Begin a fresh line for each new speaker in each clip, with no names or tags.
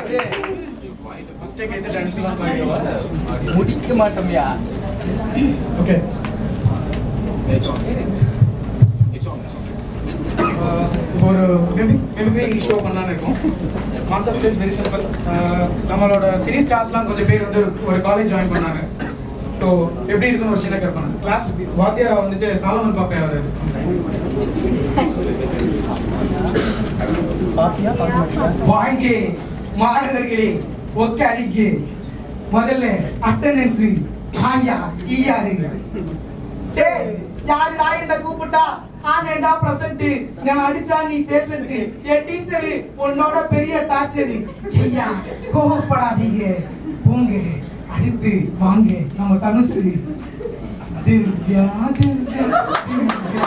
முடிக்க மாட்டோம்யா
ஓகே ஒரு மிமிக்ரி ஷோ பண்ணலான்னு இருக்கோம் கான்செப்ட் இஸ் வெரி சிம்பிள் நம்மளோட சினி ஸ்டார்ஸ்லாம் கொஞ்சம் பேர் வந்து ஒரு காலேஜ் ஜாயின் பண்ணாங்க ஸோ எப்படி இருக்குன்னு ஒரு சின்ன கேட்பாங்க கிளாஸ் வாத்தியாரா வந்துட்டு சாலமன் பாப்பா அவர் வாங்க மாணவர்களே உட்காரிங்க முதல்ல அட்டண்டன்ஸ் ஆயா ஈயாரு டேய் யாரு நான் என்ன கூப்பிட்டா ஆனேண்டா பிரசன்ட் நான் அடிச்சா நீ பேசன்ட் என் டீச்சர் உன்னோட பெரிய டார்ச்சர் ஐயா கோவப்படாதீங்க போங்க அடுத்து வாங்க நம்ம தனுசு திவ்யா திவ்யா திவ்யா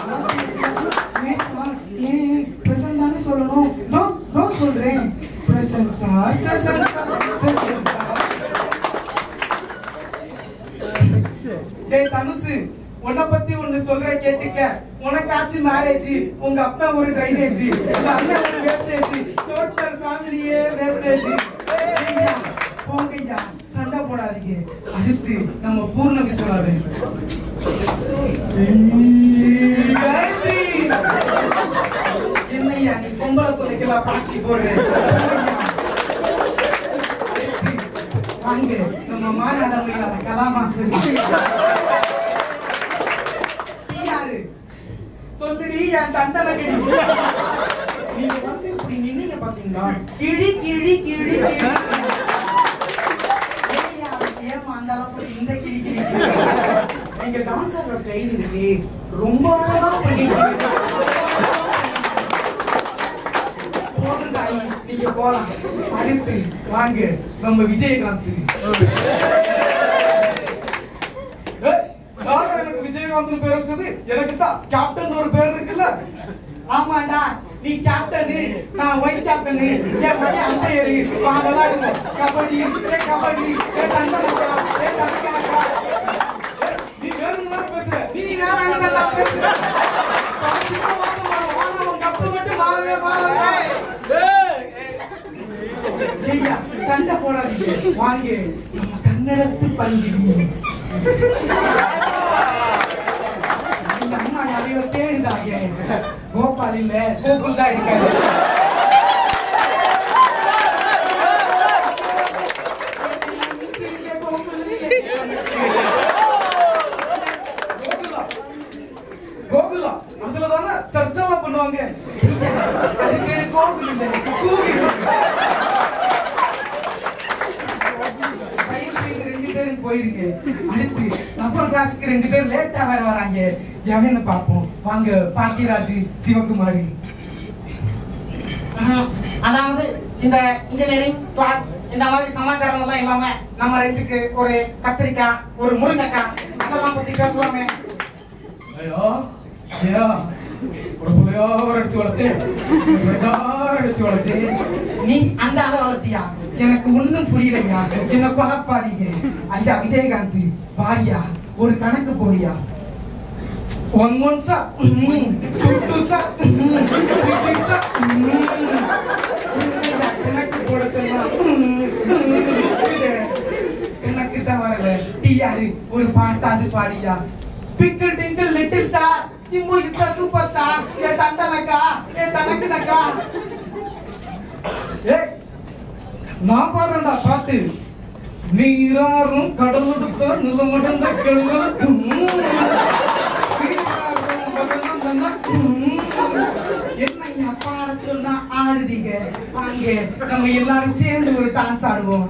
ஏன் பிரசன்ட் தானே சொல்லணும் தோ தோ சொல்றேன் present sir present sir present sir டேய் தனுசு உன்னை பத்தி ஒண்ணு சொல்றேன் கேட்டுக்க உனக்காச்சும் மேரேஜ் உங்க அப்பா ஒரு ட்ரைனேஜ் உங்க அண்ணன் ஒரு வேஸ்டேஜ் டோட்டல் ஃபேமிலியே வேஸ்டேஜ் போங்கய்யா சண்டை போடாதீங்க அடுத்து நம்ம பூர்ண விஸ்வநாதன் காயத்ரி! என்னய்யா நீ பொம்பளை பிள்ளைக்கெல்லாம் பாச்சி போடுற அடுத்து, வாங்க நம்ம மாநாட முடியாத கலா மாஸ்டர் நீ யாரு சொல்லுடி என் தண்டனை கிடி நீங்க வந்து இப்படி நின்னீங்க பாத்தீங்களா கிழி கிழி கிழி கிழி ஏய்யா, ஏம்மா அந்த அளவுக்கு இந்த கிழி கிழி கிழி? நீங்க டான்ஸ் ஆடுற ஸ்டைல் இருக்கு ரொம்ப அழகா பண்ணிருக்கீங்க போதும் தாயி, நீங்க போலாம் அடுத்து வாங்க நம்ம விஜயகாந்த் ஏய், யாரா எனக்கு விஜயகாந்த் பேர் வச்சது எனக்கு தான் கேப்டன் ஒரு பேர் இருக்குல்ல ஆமாண்டா நீ கேப்டன் நான் வைஸ் கேப்டன் என் மகன் அம்பையர் வாங்க விளையாடுவோம் கபடி ஏ கபடி ஏ தண்டனக்கா ஏ தண்டனக்கா ஏய், நீ வேணும்னு தானே பேசுற நீ வேற என்ன பேசுற கடைசியா வாங்க மாறும். ஆனா உன் கப்பு மட்டும் மாறவே மாறாது ஐயா சண்டை போடாதீங்க வாங்க நம்ம கன்னடத்து பங்கிரி எங்க அம்மா நிறைய தேடுதாங்க கோபால் இல்ல கோகுல் தான் இருக்காரு கோகுலா கோகுலா அதுல தானே சர்ச்சைலாம் பண்ணுவாங்க ஐயா, அது பேரு கோகுல் இல்ல கூகுள் தயவு செய்து ரெண்டு பேரும் போயிருங்க அடுத்து நம்ம கிளாஸுக்கு ரெண்டு பேர் லேட்டா வேற வராங்க எவன்னு பாப்போம் வாங்க பாக்கியராஜ் சிவகுமாரி
ம்ஹும். அதாவது இந்த இன்ஜினியரிங் கிளாஸ் இந்த மாதிரி சமாச்சாரம் எல்லாம் இல்லாம நம்ம ரெஞ்சுக்கு ஒரு கத்திரிக்காய் ஒரு முருங்கைக்காய் அதெல்லாம் பத்தி பேசலாமே
ஐயோ ஐயா உடம்புலையோ அடிச்சு வளர்த்து அடிச்சு வளர்த்து
நீ அந்த ஆளை வளர்த்தியா
எனக்கு ஒண்ணும் புரியலையா என்ன குழப்பாதீங்க ஐயா விஜயகாந்த் வாயா ஒரு கணக்கு போடியா ஒன் ஒன் சா டூ டூ சா த்ரீ சா கணக்கு போட சொன்னா எனக்கு தான் வரல டிஆர் ஒரு பாட்டாது பாடியா pickle tinkle little star Simbu is the super star ஏ தண்டனக்கா ஏ தனக்குனக்கா ஏய் நான் பாடுறேன்டா பாட்டு நீராறும் கடலெடுத்த நிலமடந்த கெழுகளுக்கு என்ன பாட சொன்னா ஆடுதீங்க வாங்க நம்ம எல்லாரும் சேர்ந்து ஒரு டான்ஸ் ஆடுவோம்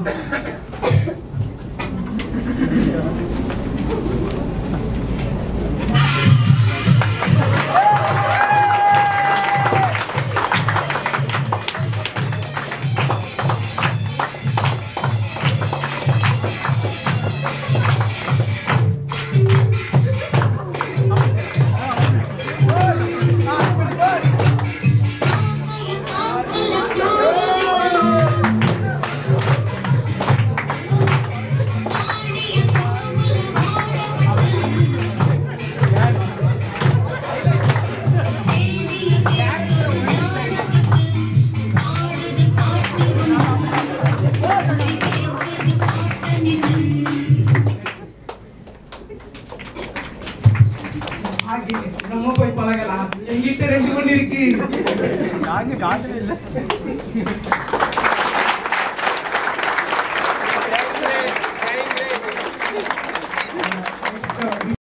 ஆசையின்
பழகலாம் என்கிட்ட ரெண்டு ஒண்ணு இருக்கு
நாங்க காட்டவே இல்லை